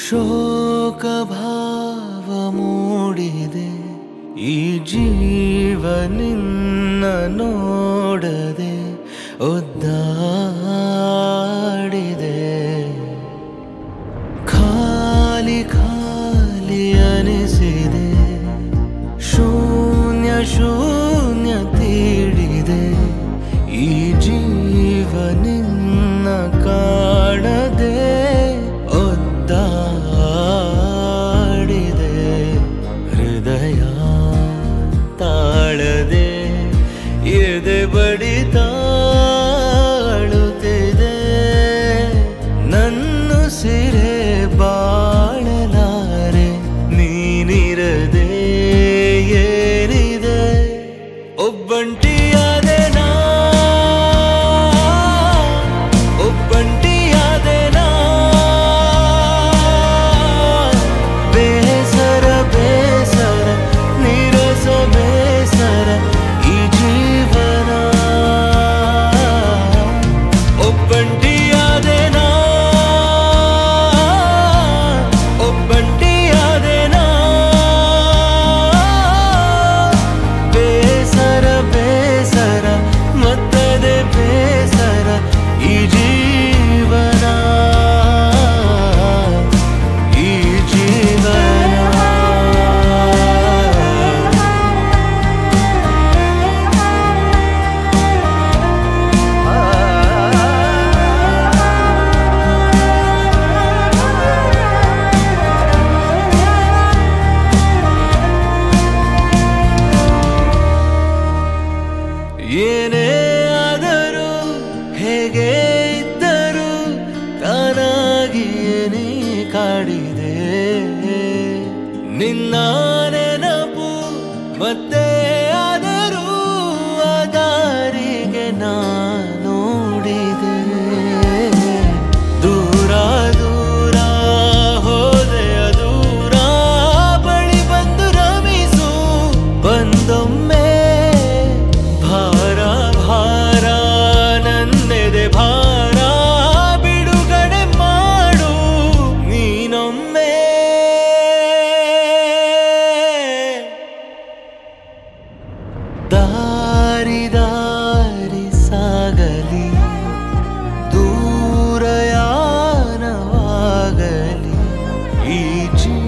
ಶೋಕ ಭಾವ ಮೂಡಿದೆ ಈ ಜೀವ ನಿನ್ನ ನೋಡದೆ ಒದ್ದಾಡಿದೆ ಖಾಲಿ ಖಾಲಿ ಅನಿಸಿದೆ ಶೂನ್ಯ ಶೂನ್ಯ ತೀಡಿದೆ ಈ ಜೀವ ನಿನ್ನ ಕಾಣದೆ ಒದ್ದಾಡಿದೆ ಹೃದಯ ತಾಳದೆ ಎದೆ ಬಡಿತ ಅಳುತ್ತಿದೆ ನನ್ನ ಸಿರೆ ಬಾಳಲಾರೆ ನೀನಿರದೆ ಏನಿದೆ ಒಬ್ಬಂಟಿಯಾದೆ ನಾ ಒಬ್ಬಂಟಿಯಾದೆ ನಾ ಬೇಸರ ಬೇಸರ ನಿರಸ ಬೇಸರ ಈ ಜೀವನ ಒಬ್ಬಂಟಿಯಾದೆ ನಾ ಒಬ್ಬಂಟಿಯಾದೆ ನಾ ಬೇಸರ ಬೇಸರ ಮತ್ತದೇ ಬೇಸರ ಈ ಜೀವನ ಈ ಜೀವನ ಏನೇ ಆದರೂ ಹೇಗೆ ಇದ್ದರೂ ತಾನಾಗಿಯೇ ನೀ ಕಾಡಿದೆ ನಿನ್ನ ನೆನಪು ಮತ್ತೆ ಆದರೂ ಆ ದಾರಿಗೆ ನಾ ನೋಡಿದೆ ದೂರ ದೂರ ಹೋದೆ ದೂರ ಬಳಿ ಬಂದು ರಮಿಸು ಬಂದೊಮ್ಮೆ ಭಾರ ಭಾರ ನನ್ನೆದೆ ಭಾರ ಬಿಡುಗಡೆ ಮಾಡು ನೀನೊಮ್ಮೆ ದಾರಿ ದಾರಿ ಸಾಗಲಿ ದೂರಯಾನವಾಗಲಿ ಈ ಜೀವ